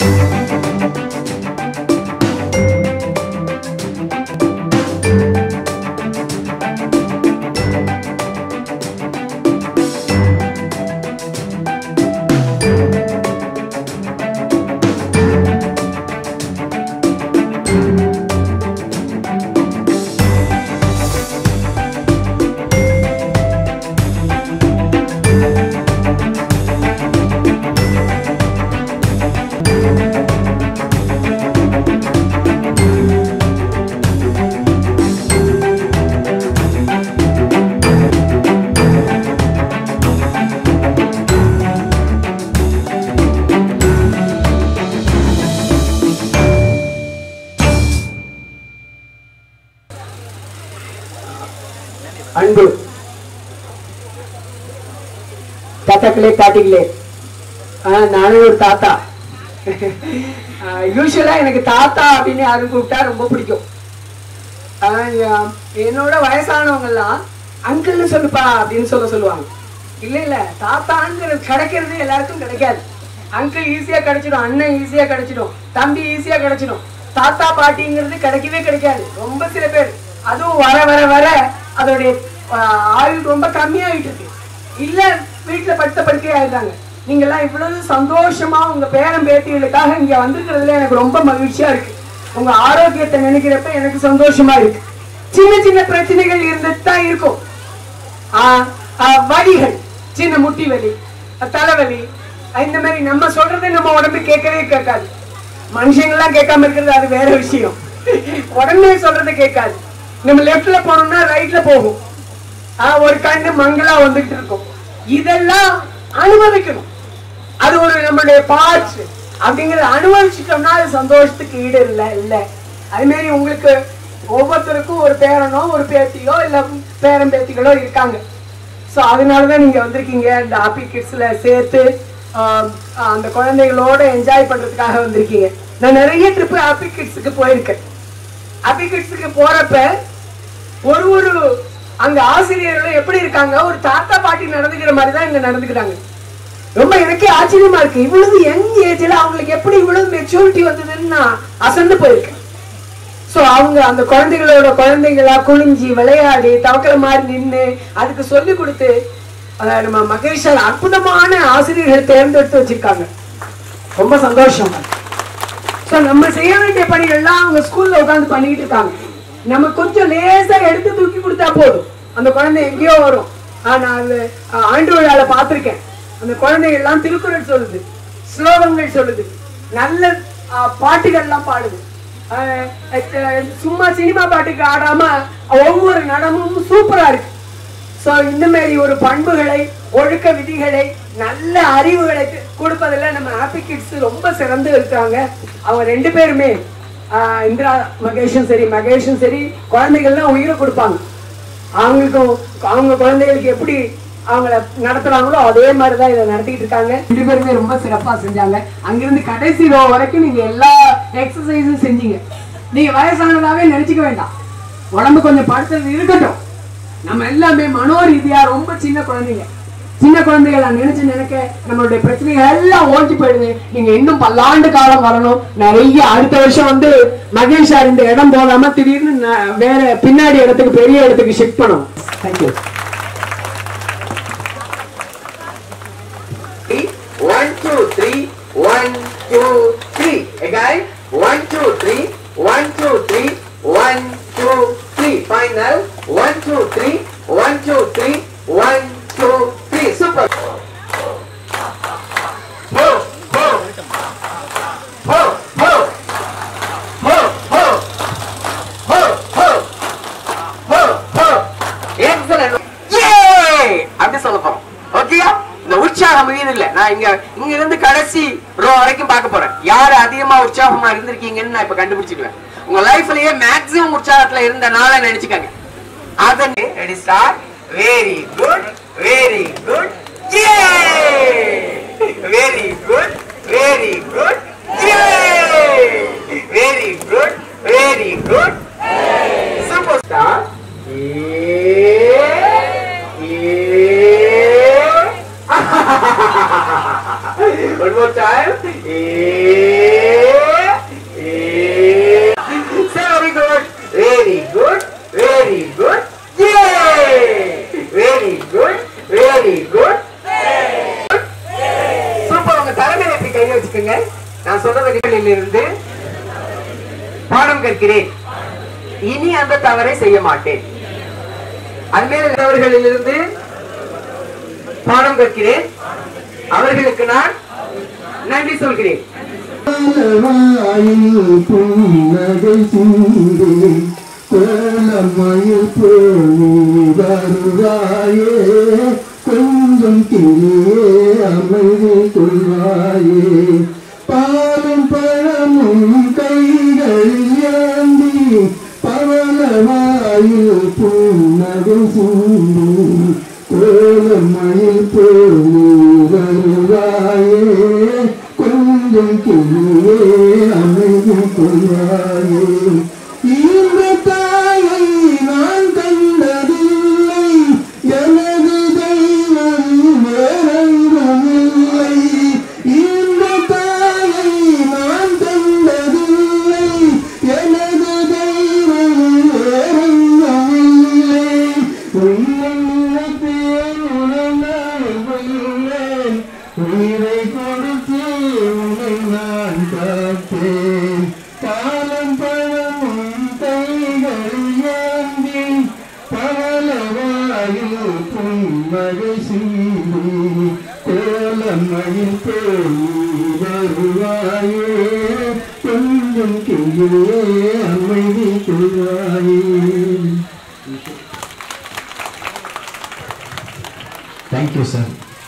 அன்பு தாத்தாக்களே பாட்டிகளே ஆஹ் நானும் ஒரு தாத்தா யூஸ்வலா எனக்கு தாத்தா அப்படின்னு யாரும் கூப்பிட்டா ரொம்ப பிடிக்கும் ஆஹ் யா- என்னோட வயசானவங்க எல்லாம் அங்கிள்னு சொல்லுப்பா அப்படின்னு சொல்ல சொல்லுவாங்க இல்ல இல்ல தாத்தாங்கிறது கிடைக்கிறது எல்லாருக்கும் கிடைக்காது அங்கிள் ஈஸியா கிடைச்சிடும் அண்ணன் ஈஸியா கிடைச்சிடும் தம்பி ஈஸியா கிடைச்சிடும் தாத்தா பாட்டிங்கிறது கிடைக்கவே கிடைக்காது ரொம்ப சில பேர் அதுவும் வர வர வர அதோடைய ஆஹ், ஆயுள் ரொம்ப கம்மியாயிட்டு இருக்கு இல்ல வீட்டுல படுத்த படுக்கை ஆயிடுறாங்க நீங்க எல்லாம் இவ்வளவு சந்தோஷமா உங்க பேரன் பேத்திகளுக்காக இங்க வந்திருக்கிறதுல எனக்கு ரொம்ப மகிழ்ச்சியா இருக்கு உங்க ஆரோக்கியத்தை நினைக்கிறப்ப எனக்கு சந்தோஷமா இருக்கு சின்ன சின்ன பிரச்சனைகள் இருந்துட்டு தான் இருக்கும் ஆஹ் ஆஹ் வலிகள் சின்ன முட்டி வலி அஹ் தலைவலி அஹ் இந்த மாதிரி நம்ம சொல்றதை நம்ம உடம்பு கேட்கவே கேட்காது மனுஷங்கள்லாம் கேட்காம இருக்கிறது அது வேற விஷயம் உடனே சொல்றதை கேட்காது நம்ம லெஃப்ட்ல போனோம்னா ரைட்ல போகும் ஆஹ் ஒரு கண்ணு மங்களா வந்துட்டு இருக்கும் இதெல்லாம் அனுபவிக்கணும் அது ஒரு நம்மளுடைய பார்ட்ஸ் அப்படிங்கறத அனுபவிச்சிட்டோம்னா அது சந்தோஷத்துக்கு ஈடு இல்லை இல்லை அது மாதிரி உங்களுக்கு ஒவ்வொருத்தருக்கும் ஒரு பேரனோ ஒரு பேத்தியோ இல்ல பேரன் பேத்திகளோ இருக்காங்க ஸோ அதனாலதான் நீங்க வந்திருக்கீங்க இந்த ஹாப்பி கிட்ஸ்ல சேர்த்து ஆஹ், அந்த குழந்தைகளோட என்ஜாய் பண்றதுக்காக வந்திருக்கீங்க நான் நிறைய ட்ரிப் ஹாப்பி கிட்ஸுக்கு போயிருக்கேன் ஹாப்பி கிட்ஸுக்கு போறப்ப ஒரு ஒரு அங்க ஆசிரியர்களும் எப்படி இருக்காங்க ஒரு தாத்தா பாட்டி நடந்துக்கிற மாதிரி தான் இங்க நடந்துக்கிறாங்க ரொம்ப எனக்கே ஆச்சரியமா இருக்கு இவ்வளவு யங் ஏஜ்ல அவங்களுக்கு எப்படி இவ்வளவு மெச்சூரிட்டி வந்ததுன்னு நான் அசந்து போயிருக்கேன் சோ அவங்க அந்த குழந்தைகளோட குழந்தைங்களா குனிஞ்சி விளையாடி தவக்கல மாதிரி நின்னு அதுக்கு சொல்லி கொடுத்து அஹ், நம்ம மகேஷால் அற்புதமான ஆசிரியர்கள் தேர்ந்தெடுத்து வச்சிருக்காங்க ரொம்ப சந்தோஷம் சோ நம்ம செய்ய வேண்டிய பணிகள்லாம் அவங்க ஸ்கூல்ல உட்கார்ந்து பண்ணிட்டு இருக்காங்க நம்ம கொஞ்சம் லேசா எடுத்து தூக்கி கொடுத்தா போதும் அந்த குழந்தை எங்கேயோ வரும் ஆஹ் நான் அந்த ஆஹ், ஆண்டு விழால பார்த்திருக்கேன் அந்த குழந்தைகள் எல்லாம் திருக்குறள் சொல்லுது ஸ்லோகங்கள் சொல்லுது நல்ல ஆஹ், பாட்டுகள்லாம் பாடுது ஆஹ், அஹ், சும்மா சினிமா பாட்டுக்கு ஆடாம ஒவ்வொரு நடனமும் சூப்பரா இருக்கு சோ இந்த மாதிரி ஒரு பண்புகளை ஒழுக்க விதிகளை நல்ல அறிவுகளை கொடுப்பதுல நம்ம ஹாப்பி கிட்ஸ் ரொம்ப சிறந்து இருக்காங்க அவங்க ரெண்டு பேருமே ஆஹ், இந்திரா மகேஷும் சரி மகேஷும் சரி குழந்தைகள்லாம் உயிரை கொடுப்பாங்க அவங்களுக்கும் அவங்க குழந்தைகளுக்கு எப்படி அவங்கள நடத்துறாங்களோ அதே மாதிரி தான் இதை நடத்திட்டு இருக்காங்க ரெண்டு பேருமே ரொம்ப சிறப்பா செஞ்சாங்க அங்கிருந்து கடைசி ரோ வரைக்கும் நீங்க எல்லா எக்ஸசைஸும் செஞ்சீங்க நீங்க வயசானதாவே நினைச்சுக்க வேண்டாம் உடம்பு கொஞ்சம் படுத்துறது இருக்கட்டும் நம்ம எல்லாமே மனோ ரீதியா ரொம்ப சின்ன குழந்தைங்க சின்ன குழந்தைகளை நினைச்சு நினைக்க நம்மளுடைய பிரச்சனைகள் எல்லாம் ஓட்டி போயிடுது நீங்க இன்னும் பல்லாண்டு காலம் வரணும் நிறைய அடுத்த வருஷம் வந்து மகேஷ் சார் இந்த இடம் போகாம திடீர்னு ந- வேற பின்னாடி இடத்துக்கு பெரிய இடத்துக்கு ஷிஃப்ட் பண்ணணும் thank you One, two, three, one, two, three. Again, one, two, three, one, two, three, one, two, three. Final, one, two, three, one, two, three, one, two, three. Super. Ho, ho. Ho, ho. Ho, ho. Ho, ho. Ho, ho. Excellent. Yay! அப்படி சொல்ல போறோம் ஓகேயா இந்த உற்சாகம் மீது இல்ல நான் இங்க இங்க இருந்து கடைசி ரோ வரைக்கும் பார்க்க போறேன் யாரு அதிகமா உற்சாகமா இருந்திருக்கீங்கன்னு நான் இப்ப கண்டுபிடிச்சிடுவேன் உங்க லைஃப்லயே மேக்ஸிமம் உற்சாகத்துல இருந்த நாளை நினைச்சுக்கங்க அதன் ready start very good very good very good very good very good very good super star One more time. கையில வச்சுக்கோங்க நான் சொன்ன வழிகளில் இருந்து பாடம் கற்கிறேன் இனி அந்த தவறை செய்ய மாட்டேன் அதுமேல் தவறுகளிலிருந்து பாடம் கற்கிறேன் அவர்களுக்கு நான் நன்றி சொல்கிறேன் வாயில் புன்னகை சிந்தி கோலமயில் போனி வருவாயே கொஞ்சம் கிளியே அமைதி கொள்வாயே பாலும் பழமும் கைகள் ஏந்தி பவளவாயில் புன்னகை சிந்தி கோலமயில் போனி வருவாயே கொஞ்சம் கிளியே அமைதி கொள்வாயே இந்த தாயை நான் கண்டதில்லை எனது தெய்வம் வேறெங்குமில்லை இந்த தாயை நான் கண்டதில்லை எனது தெய்வம் வேறெங்குமில்லை உன்னை நினைத்தேன் உணர்ந்தால் கொள்வேன் உயிரை கொடுத்து உன்னை நான் காப்பேன் பாலம் பழமும் கைகள் ஏந்தி பவளவாயில் புன்னகை சிந்தி கோலமயில் போய் வருவாயே கொஞ்சம் கிளியே அமைதி கொள்வாயே தேங்க்யூ சார்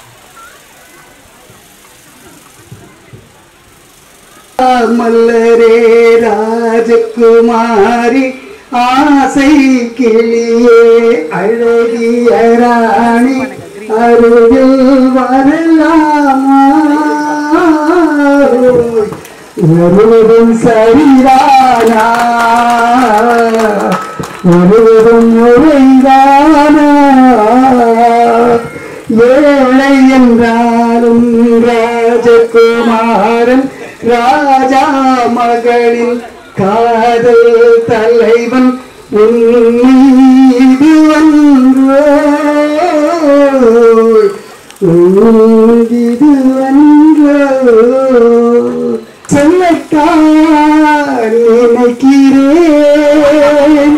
மல்லரே ராஜகுமாரி ஆசை கிளியே அழகிய ராணி அருகில் வரலாமா வருவதும் சரிதானா வருவதும் முறைதானா ஏழை என்றாலும் ராஜகுமாரன் ராஜா மகளின் காதல் தலைவன் உன்மீது வந்தோ உன்மீது வந்தோ சொல்லத்தான் நினைக்கிறேன்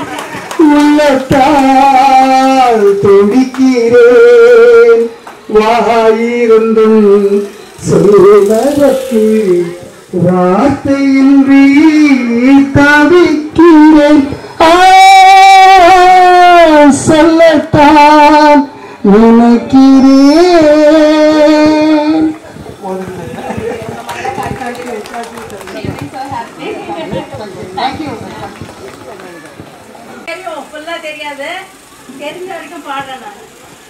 உள்ளத்தால் துடிக்கிறேன் வாயிருந்தும் சொல்வதற்கு வார்த்தையின்றி தவிக்கிறேன் ஆ, சொல்லத்தான் நினைக்கிறேன் தெரியும் ஃபுல்லா தெரியாது தெரிஞ்ச வரைக்கும் பாடுறேன் நான்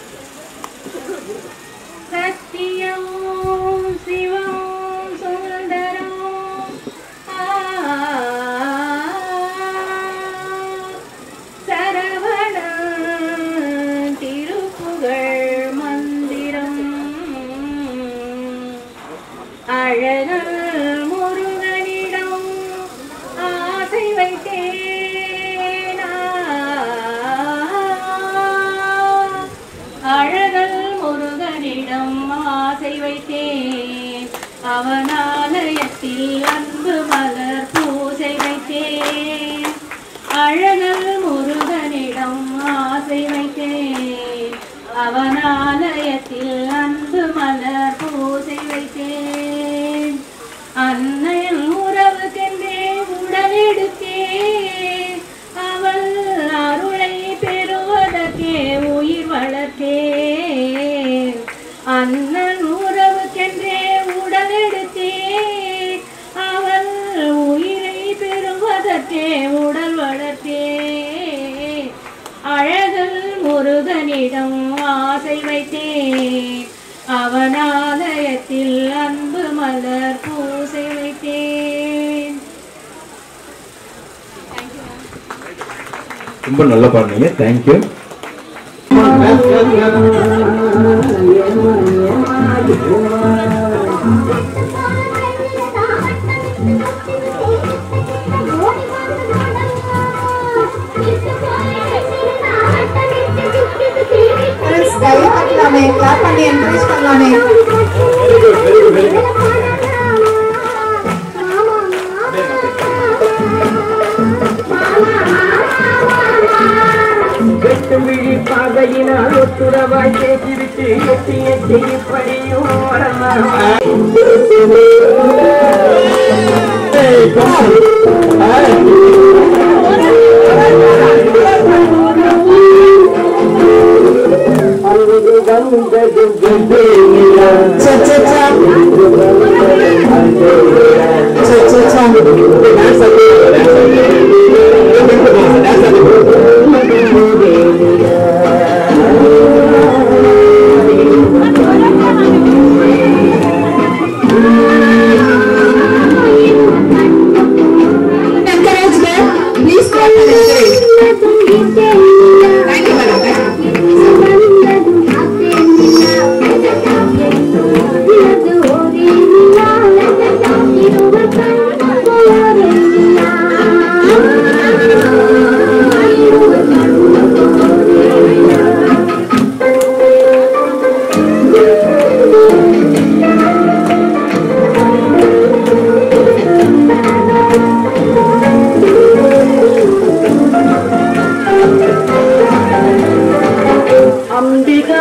சத்தியம் சிவம் சுந்தரம் ஆ, சரவண திருப்புகழ் மந்திரம் அழகல் முருகனிடம் ஆசை வைத்தேனா அழகல் முருகனிடம் ஆசை வைத்தேன் அவனாலயத்தில் அன்பு மலர் பூசை வைத்தேன் அழகல் முருகனிடம் ஆசை வைத்தேன் அவனாலயத்தில் அன்பு மலர் பூசை வைத்தேன் அன்னையின் உறவுக்கென்றே உடலெடுத்தேன் அவள் அருளை பெறுவதற்கே உயிர் வளர்த்தேன் அண்ணன் உறவுக்கென்றே உடலெடுத்தேன் அவள் உயிரை பெறுவதற்கே உடல் வளர்த்தேன் அழகல் முருகனிடம் ஆசை வைத்தேன் அவனாலயத்தில் அன்பு மலர் பூசை வைத்தேன் ரொம்ப நல்லா பாடுனீங்க தேங்க்யூ கை தட்டலாமே கிளாப் பண்ணி என்கரேஜ் பண்ணலாமே very good very good very good எட்டி எட்டி இப்படியும் Encouragement. Please clap and encourage. Thank you, madam. Ambika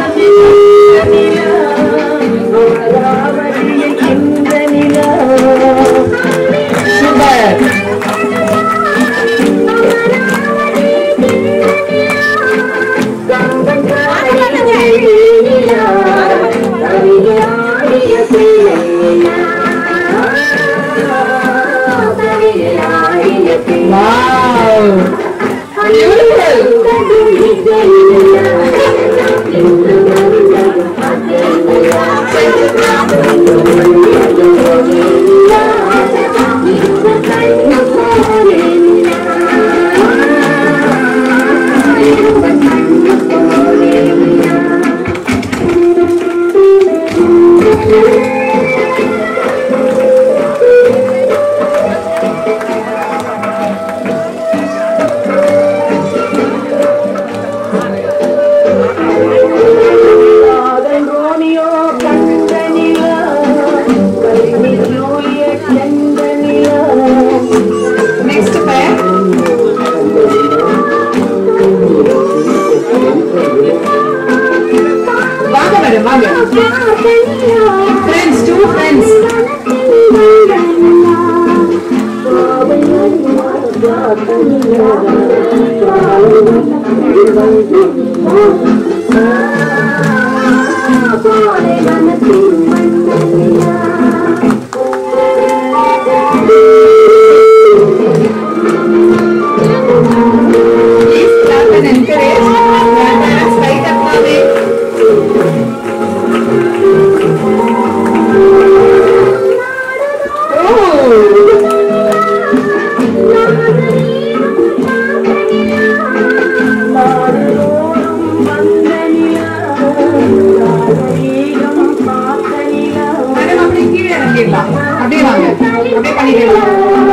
Romeo கண்டனிலா ஜூலியட் செந்தனிலா Next pair. வாங்க மேடம் வாங்க friends too friends please clap and encourage parents right up நாவே மேடம் அப்படியே கீழே இறங்கிடலாம் அப்படியே வாங்க அப்படியே பண்ணிடலாம்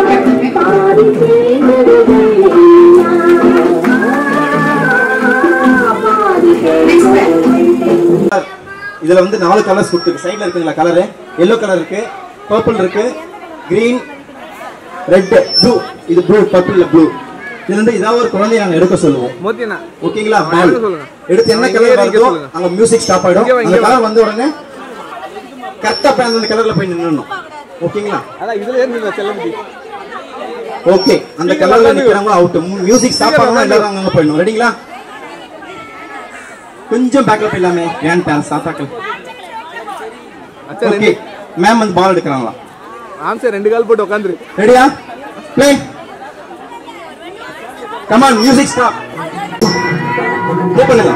நெக்ஸ்ட் பேர் இதுல வந்து நாலு கலர்ஸ் கொடுத்துருக்கு சைடுல இருக்குங்களா கலரு எல்லோ கலர் இருக்கு பர்பிள் இருக்கு கிரீன் ரெட் ப்ளூ இது ப்ளூ பர்பிள் ப்ளூ இதுல இருந்து ஏதாவது ஒரு குழந்தைய நாங்க எடுக்க சொல்லுவோம் மோத்தியண்ணா ஓகேங்களா பால் சொல்லுங்க. எடுத்து என்ன இங்க கலர் இங்க வருதோ சொல்லுங்க. அங்க மியூசிக் ஸ்டாப் ஆயிடும் இங்க வா, அந்த இங்க வா. கலர் வந்த உடனே கரெக்டா போய் அந்த கலர்ல போய் நின்னணும் ஓகேங்களா அதான் இதுல ஏறிங்க செல்ல முடியும் ஓகே அந்த நீங்க கலர்ல உட்காந்து- நிக்கிறவங்க அவுட் மியூசிக் ஸ்டாப் நீங்க ஆகணும் உட்காந்து- எல்லாரும் அங்க போயிடணும் ரெடிங்களா கொஞ்சம் பேக்ல போயிடலாமே ஏன் டான்ஸ் சாத்தாக்கள் அச்சா ஓகே ரெண்டு மேம் வந்து பால் எடுக்கிறாங்களா ஆம்சா ரெண்டு கால் போட்டு உட்காந்துரு ரெடியா play come on music stop play பண்ணுங்க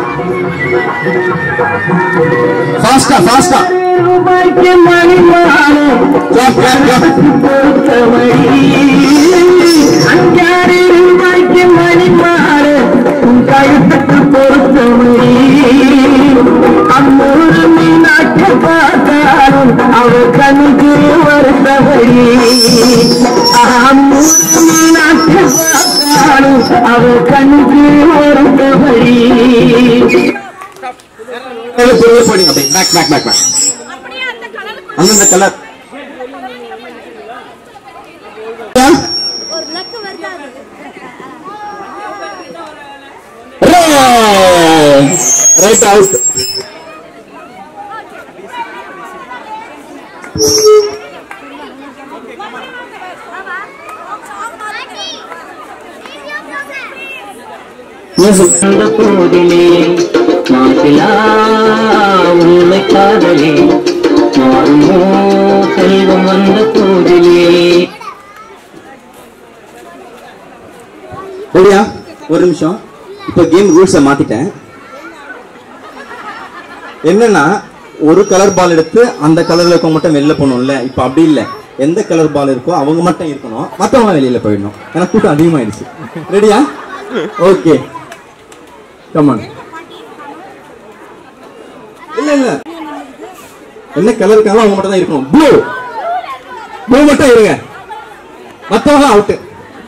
ஃபாஸ்டா ஃபாஸ்டா ரூபாய்க்கு மணிமாலை கிளாப் கிளாப் கிளாப் அஞ்சாறு ரூபாய்க்கு மணிமாலை உன் கழுத்துக்கு பொருத்தமணி அம்மூரு மீனாட்சி பார்த்தாலும் அவ கண்ணுக்கு வருத்தவழி அம்மூரு மீனாட்சி பார்த்தாலும் அவ கண்ணுக்கு வருத்தவழி போடுங்க அப்படியே பேக் பேக் பேக் பேக் அந்தந்த கலர் ஒரு லக்கு வருது ரைட் அவுட் மியூசிக் போதிலே மாசிலா உண்மை காதலே மாறுமோ செல்வம் வந்த போதிலே ரெடியா ஒரு நிமிஷம் இப்போ கேம் ரூல்ஸை மாத்திட்டேன் என்னன்னா ஒரு கலர் பால் எடுத்து அந்த கலர்ல இருக்கவங்க மட்டும் வெளில போகணும்ல இப்போ அப்படி இல்லை எந்த கலர் பால் இருக்கோ அவங்க மட்டும் இருக்கணும் மற்றவங்க வெளியில போயிடணும் ஏன்னா கூட்டம் அதிகமாயிடுச்சு ரெடியா ஓகே கமான் இல்ல இல்ல என்ன கலர் இருக்காங்களோ அவங்க மட்டும் தான் இருக்கணும் ப்ளூ ப்ளூ மட்டும் இருங்க மற்றவங்க அவுட்டு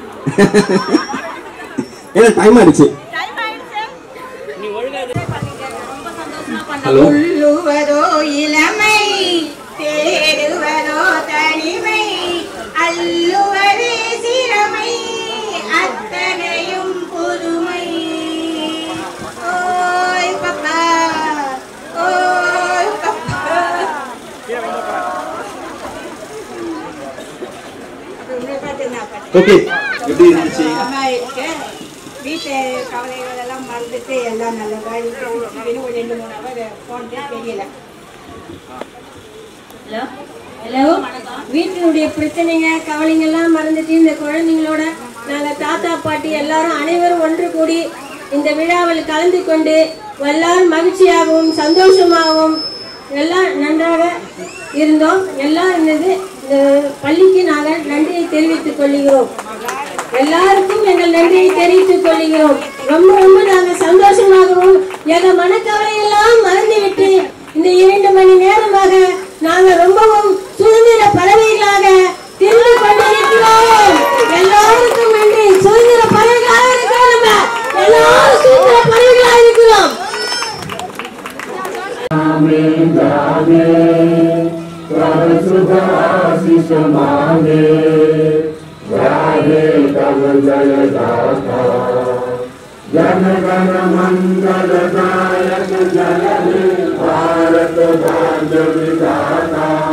ஏன்னா டைம் ஆயிடுச்சு ஹலோ உள்ளுவதோ இளமை தேடுவதோ தனிமை அல்லுவதே சிறமை அத்தனையும் புதுமை ஓய் பப்பா ஓய் பப்பா ஓகே எப்படி இருந்துச்சு அம்மா இருக்கு வீட்டு கவலைகள் எல்லாம் மறந்துட்டு எல்லாம் நல்லதா இருக்கு ஒரு ரெண்டு மூணு அவர் போன் தெரியல ஹலோ ஹலோ வீட்டினுடைய பிரச்சனைங்க கவலைங்கெல்லாம் மறந்துட்டு இந்த குழந்தைங்களோட நாங்கள் தாத்தா பாட்டி எல்லாரும் அனைவரும் ஒன்று கூடி இந்த விழாவில் கலந்து கொண்டு எல்லாரும் மகிழ்ச்சியாகவும் சந்தோஷமாகவும் எல்லாம் நன்றாக இருந்தோம் எல்லாம் இருந்தது இந்த பள்ளிக்கு நாங்கள் நன்றியை தெரிவித்துக் கொள்கிறோம் எல்லாருக்கும் எங்கள் நன்றியை தெரிவித்துக் கொள்கிறோம் ரொம்ப ரொம்ப நாங்கள் சந்தோஷமாகவும் எங்கள் மனக்கவலை எல்லாம் மறந்துவிட்டு இந்த இரண்டு மணி நேரமாக நாங்க ரொம்பவும் சுதந்திர பறவைகளாக திரிந்து கொண்டிருக்கிறோம் எல்லாருக்கும் நன்றி சுதந்திர பறவைகளாக இருக்கிறோம் நம்ம எல்லாரும் சுதந்திர பறவைகளாக இருக்கிறோம் भारत भाग्य विधाता